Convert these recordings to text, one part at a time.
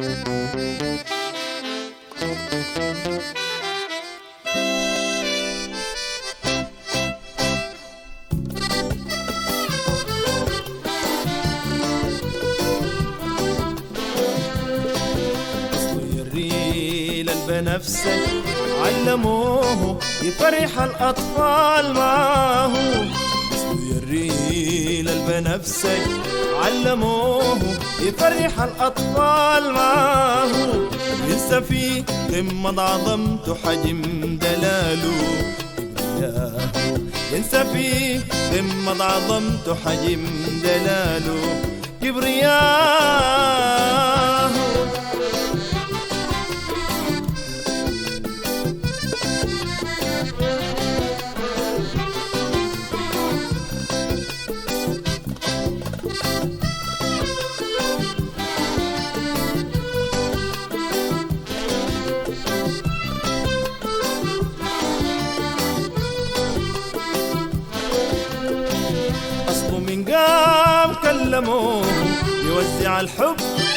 يريل بنفسك علموه يفرح الأطفال معاه يريل بنفسك علموه يفرح الأطفال معاه ينسى في قمة عظمته حجم دلاله إياه ينسى في قمة عظمته حجم دلاله كبرياه أصله من قام كلموه يوزع الحب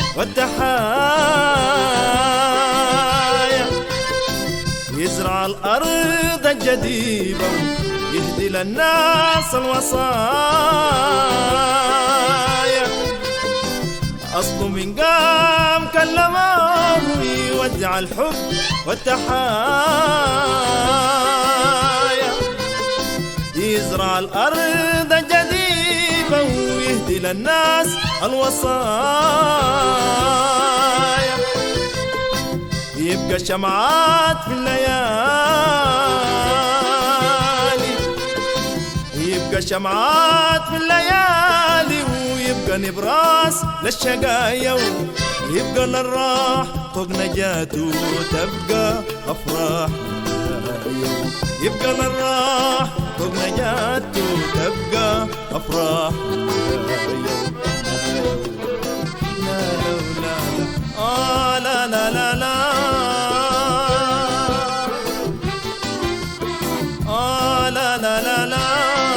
والتحايا يزرع الأرض الجديدة يهدي للناس الوصايا أصله من قام كلموه يوزع الحب والتحايا يزرع الأرض الجديدة ويهدي للناس الوصايا يبقى شمعات في الليالي يبقى شمعات في الليالي ويبقى نبراس للشقايا يبقى للراح فوق نجاته تبقى أفراح يبقى للراح فوق نجاته تبقى أفراح لا لا لا آه لا لا لا لا آه لا لا لا لا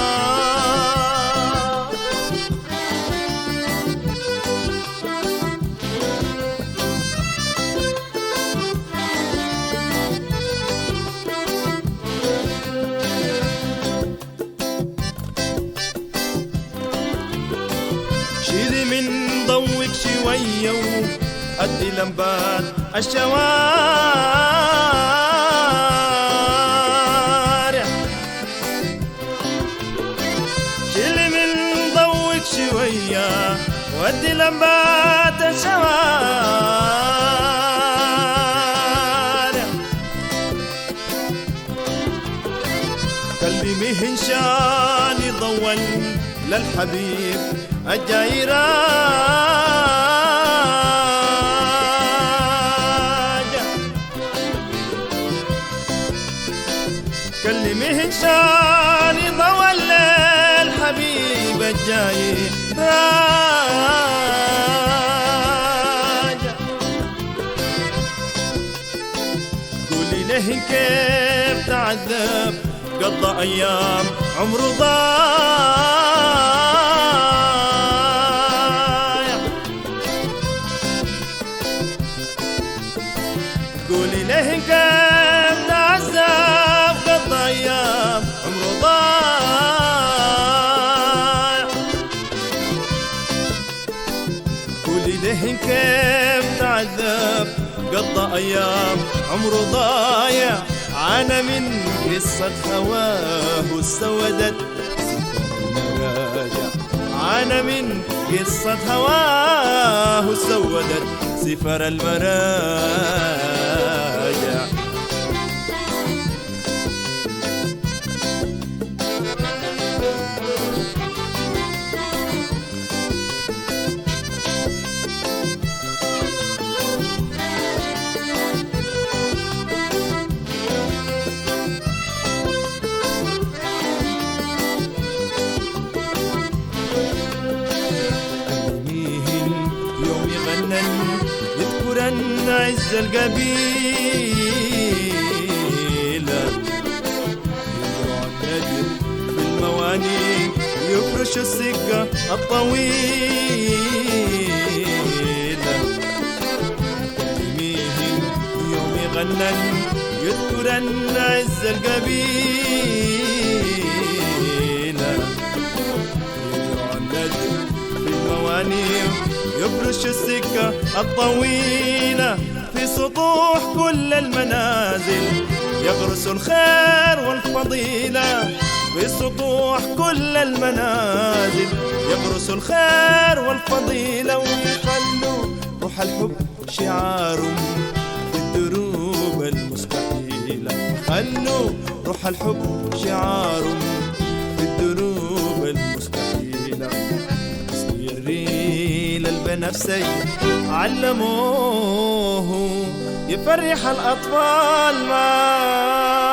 شيلي من ضوك شوية وأدي لمبات الشوارع شيلي من ضوك شوية وأدي لمبات الشوارع كلميه إن شاني ضوى للحبيب الجاي راجع كلميه إن شاني ضوى للحبيب الجاي راجع قولي له كيف تعذب قضى ايام عمره ضايع قولي له كيف تعذب قضى ايام عمره ضايع قولي له كيف تعذب قضى ايام عمره ضايع عانى من قصة هواه استودت المراجع عانى من قصة هواه استودت سفر المراجع علميهن يوم يغنن يذكرن عز القبيلة يزرع النجم في المواني يفرش السكة الطويلة يتغنن يذكرن عز القبيلة يتردد في المواني يفرش السكة الطويلة في سطوح كل المنازل يغرس الخير والفضيلة في سطوح كل المنازل يغرس الخير والفضيلة ويخلوا روح الحب شعار في الدروب المستحيلة خلوا روح الحب شعار في الدروب المستحيلة الريل البنفسي علموه يفرح الأطفال ما